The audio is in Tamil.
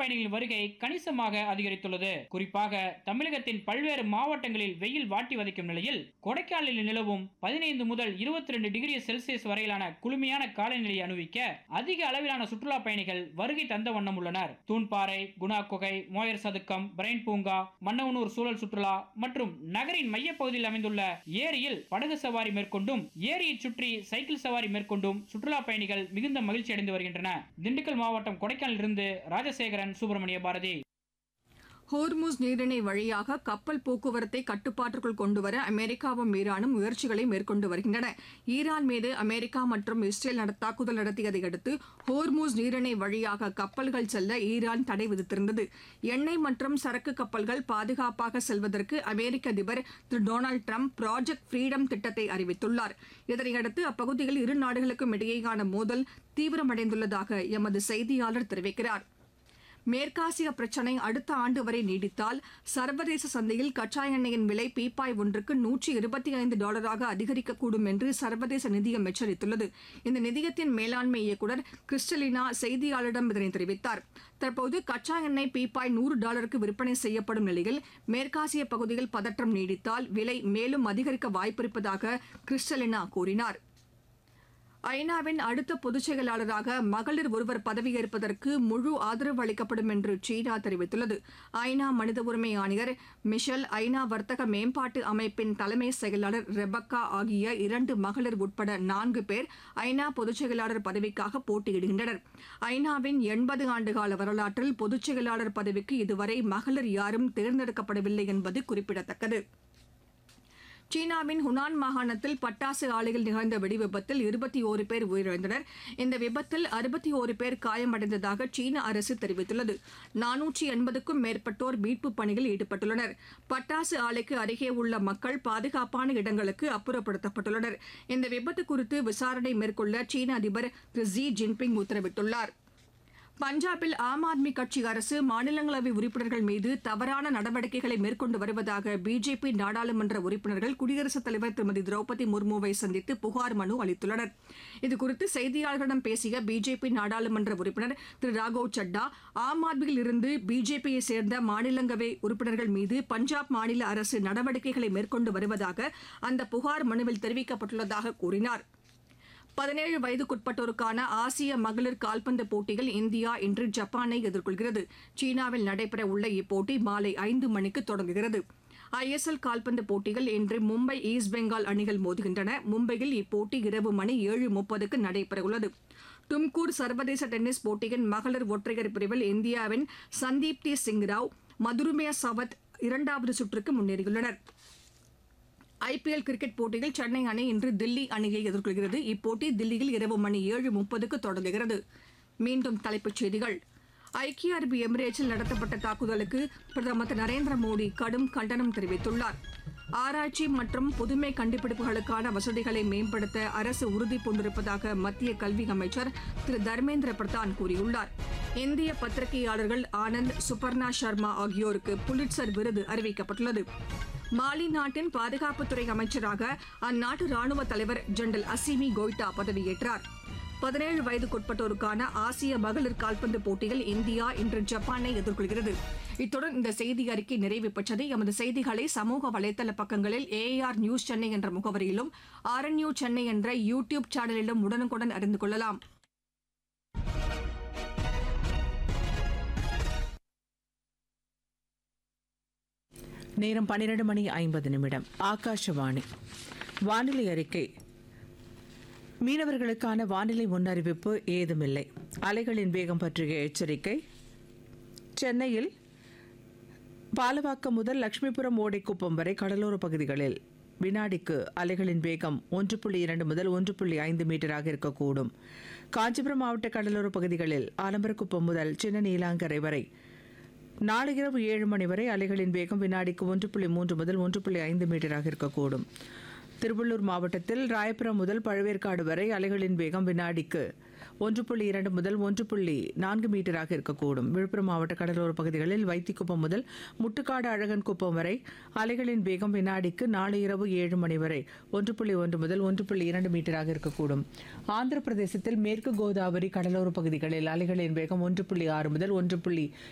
பயணிகளின் வருகை கணிசமாக அதிகரித்துள்ளது குறிப்பாக தமிழகத்தின் பல்வேறு மாவட்டங்களில் வெயில் வாட்டி வதைக்கும் நிலையில் கொடைக்கானலில் நிலவும் பதினைந்து முதல் இருபத்தி ரெண்டு டிகிரி செல்சியஸ் வரையிலான குளுமையான காலநிலையை அனுபவிக்க அதிக அளவிலான சுற்றுலா பயணிகள் வருகை தந்த வண்ணம் உள்ளனர் தூண்பாறை குணா குகை மோயர் சதுக்கம் பிரைன் பூங்கா மன்னவனூர் சூழல் சுற்றுலா மற்றும் நகரின் மையப்பகுதியில் அமைந்துள்ள ஏரியில் படகு சவாரி மேற்கொண்டும் ஏரியை சுற்றி சைக்கிள் சவாரி மேற்கொண்டும் சுற்றுலா பயணிகள் மிகுந்த மகிழ்ச்சி அடைந்து வருகின்றன திண்டுக்கல் மாவட்டம் கொடைக்கானலிலிருந்து ராஜசேகரன் சுப்பிரமணிய பாரதி ஹோர்முஸ் நீரிணை வழியாக கப்பல் போக்குவரத்தை கட்டுப்பாட்டுக்குள் கொண்டுவர அமெரிக்காவும் ஈரானும் முயற்சிகளை மேற்கொண்டு வருகின்றன ஈரான் மீது அமெரிக்கா மற்றும் இஸ்ரேல் நட- தாக்குதல் நடத்தியதை அடுத்து ஹோர்முஸ் நீரிணை வழியாக கப்பல்கள் செல்ல ஈரான் தடை விதித்திருந்தது எண்ணெய் மற்றும் சரக்கு கப்பல்கள் பாதுகாப்பாக செல்வதற்கு அமெரிக்க அதிபர் Thiru Donald Trump project freedom திட்டத்தை அறிவித்துள்ளார் இதனையடுத்து அப்பகுதியில் இரு நாடுகளுக்கும் இடையேயான மோதல் தீவிரமடைந்துள்ளதாக எமது செய்தியாளர் தெரிவிக்கிறார் மேற்காசிய பிரச்சினை அடுத்த ஆண்டு வரை நீடித்தால் சர்வதேச சந்தையில் கச்சா எண்ணெயின் விலை பீப்பாய் ஒன்றுக்கு நூற்றி இருபத்தி ஐந்து டாலராக அதிகரிக்கக்கூடும் என்று சர்வதேச நிதியம் எச்சரித்துள்ளது இந்த நிதியத்தின் மேலாண்மை இயக்குநர் கிறிஸ்டலினா செய்தியாளரிடம் இதனை தெரிவித்தார் தற்போது கச்சா எண்ணெய் பீப்பாய் நூறு டாலருக்கு விற்பனை செய்யப்படும் நிலையில் மேற்காசிய பகுதியில் பதற்றம் நீடித்தால் விலை மேலும் அதிகரிக்க வாய்ப்பிருப்பதாக கிறிஸ்டலினா கூறினார் ஐநாவின் அடுத்த பொதுச் செயலாளராக மகளிர் ஒருவர் பதவியேற்பதற்கு முழு ஆதரவு அளிக்கப்படும் என்று சீனா தெரிவித்துள்ளது ஐநா மனித உரிமை ஆணையர் மிஷல் ஐநா வர்த்தக மேம்பாட்டு அமைப்பின் தலைமை செயலாளர் ரெபக்கா ஆகிய இரண்டு மகளிர் உட்பட நான்கு பேர் ஐநா பொதுச் செயலாளர் பதவிக்காக போட்டியிடுகின்றனர் ஐநாவின் எண்பது ஆண்டுகால வரலாற்றில் பொதுச் செயலாளர் பதவிக்கு இதுவரை மகளிர் யாரும் தேர்ந்தெடுக்கப்படவில்லை என்பது குறிப்பிடத்தக்கது சீனாவின் ஹுனான் மாகாணத்தில் பட்டாசு ஆலையில் நிகழ்ந்த வெடிவிபத்தில் இருபத்தி ஓரு பேர் உயிரிழந்தனர் இந்த விபத்தில் அறுபத்தி ஓரு பேர் காயமடைந்ததாக சீன அரசு தெரிவித்துள்ளது நானூற்றி எண்பதுக்கும் மேற்பட்டோர் மீட்புப் பணியில் ஈடுபட்டுள்ளனர் பட்டாசு ஆலைக்கு அருகே உள்ள மக்கள் பாதுகாப்பான இடங்களுக்கு அப்புறப்படுத்தப்பட்டுள்ளனர் இந்த விபத்து குறித்து விசாரணை மேற்கொள்ள சீன அதிபர் திரு ஜி ஜின்பிங் உத்தரவிட்டுள்ளார் பஞ்சாபில் ஆம் ஆத்மி கட்சி அரசு மாநிலங்களவை உறுப்பினர்கள் மீது தவறான நடவடிக்கைகளை மேற்கொண்டு வருவதாக பிஜேபி நாடாளுமன்ற உறுப்பினர்கள் குடியரசுத் தலைவர் திருமதி திரௌபதி முர்முவை சந்தித்து புகார் மனு அளித்துள்ளனர் இதுகுறித்து செய்தியாளர்களிடம் பேசிய பிஜேபி நாடாளுமன்ற உறுப்பினர் திரு ராகவ் சட்டா ஆம் ஆத்மியில் இருந்து பிஜேபியை சேர்ந்த மாநிலங்களவை உறுப்பினர்கள் மீது பஞ்சாப் மாநில அரசு நடவடிக்கைகளை மேற்கொண்டு வருவதாக அந்த புகார் மனுவில் தெரிவிக்கப்பட்டுள்ளதாக கூறினார் பதினேழு வயதுக்குட்பட்டோருக்கான ஆசிய மகளிர் கால்பந்து போட்டியில் இந்தியா இன்று ஜப்பானை எதிர்கொள்கிறது சீனாவில் நடைபெற உள்ள இப்போட்டி மாலை ஐந்து மணிக்கு தொடங்குகிறது ஐஎஸ்எல் கால்பந்து போட்டியில் இன்று மும்பை ஈஸ்ட் பெங்கால் அணிகள் மோதுகின்றன மும்பையில் இப்போட்டி இரவு மணி ஏழு முப்பதுக்கு நடைபெறவுள்ளது தும்கூர் சர்வதேச டென்னிஸ் போட்டியின் மகளிர் ஒற்றையர் பிரிவில் இந்தியாவின் சந்தீப்தி சிங் ராவ் மதுருமே சவத் இரண்டாவது சுற்றுக்கு முன்னேறியுள்ளனர் ஐபிஎல் கிரிக்கெட் போட்டியில் சென்னை அணி இன்று தில்லி அணியை எதிர்கொள்கிறது இப்போட்டி தில்லியில் இரவு மணி ஏழு முப்பதுக்கு தொடங்குகிறது மீண்டும் தலைப்புச் செய்திகள் ஐக்கிய அரபு எமிரேட்ஸில் நடத்தப்பட்ட தாக்குதலுக்கு பிரதமர் திரு நரேந்திர மோடி கடும் கண்டனம் தெரிவித்துள்ளார் ஆராய்ச்சி மற்றும் புதுமை கண்டுபிடிப்புகளுக்கான வசதிகளை மேம்படுத்த அரசு உறுதி பூண்டிருப்பதாக மத்திய கல்வி அமைச்சர் திரு தர்மேந்திர பிரதான் கூறியுள்ளார் இந்திய பத்திரிகையாளர்கள் ஆனந்த் சுபர்ணா சர்மா ஆகியோருக்கு புலிட்சர் விருது அறிவிக்கப்பட்டுள்ளது மாலி நாட்டின் பாதுகாப்புத்துறை அமைச்சராக அந்நாட்டு ராணுவ தலைவர் ஜெனரல் அசிமி கோய்டா பதவியேற்றார் பதினேழு வயதுக்குட்பட்டோருக்கான ஆசிய மகளிர் கால்பந்து போட்டியில் இந்தியா இன்று ஜப்பானை எதிர்கொள்கிறது இத்துடன் இந்த செய்தி அறிக்கை நிறைவு பெற்றது எமது செய்திகளை சமூக வலைதள பக்கங்களில் ஏஆர் நியூஸ் சென்னை என்ற முகவரியிலும் ஆர்என்யூ சென்னை என்ற யூ டியூப் சேனலிலும் உடனுக்குடன் அறிந்து கொள்ளலாம் நேரம் பன்னிரண்டு மணி ஐம்பது நிமிடம் ஆகாஷவாணி வானிலை அறிக்கை மீனவர்களுக்கான வானிலை முன்னறிவிப்பு ஏதுமில்லை அலைகளின் வேகம் பற்றிய எச்சரிக்கை சென்னையில் பாலவாக்கம் முதல் லட்சுமிபுரம் ஓடைக்குப்பம் வரை கடலோர பகுதிகளில் வினாடிக்கு அலைகளின் வேகம் ஒன்று புள்ளி இரண்டு முதல் ஒன்று புள்ளி ஐந்து மீட்டராக இருக்கக்கூடும் காஞ்சிபுரம் மாவட்ட கடலோர பகுதிகளில் ஆலம்பரக்குப்பம் முதல் சின்ன நீலாங்கரை வரை நாளை இரவு ஏழு மணி வரை அலைகளின் வேகம் வினாடிக்கு ஒன்று புள்ளி மூன்று முதல் ஒன்று புள்ளி ஐந்து மீட்டராக இருக்கக்கூடும் திருவள்ளூர் மாவட்டத்தில் ராயபுரம் முதல் பழவேற்காடு வரை அலைகளின் வேகம் வினாடிக்கு ஒன்று புள்ளி இரண்டு முதல் ஒன்று புள்ளி நான்கு மீட்டராக இருக்கக்கூடும் விழுப்புரம் மாவட்ட கடலோர பகுதிகளில் வைத்திக்குப்பம் முதல் முட்டுக்காடு அழகன் குப்பம் வரை அலைகளின் வேகம் வினாடிக்கு நாளை இரவு ஏழு மணி வரை ஒன்று புள்ளி ஒன்று முதல் ஒன்று புள்ளி இரண்டு மீட்டராக இருக்கக்கூடும் ஆந்திர பிரதேசத்தில் மேற்கு கோதாவரி கடலோர பகுதிகளில் அலைகளின் வேகம் ஒன்று புள்ளி ஆறு முதல் ஒன்று புள்ளி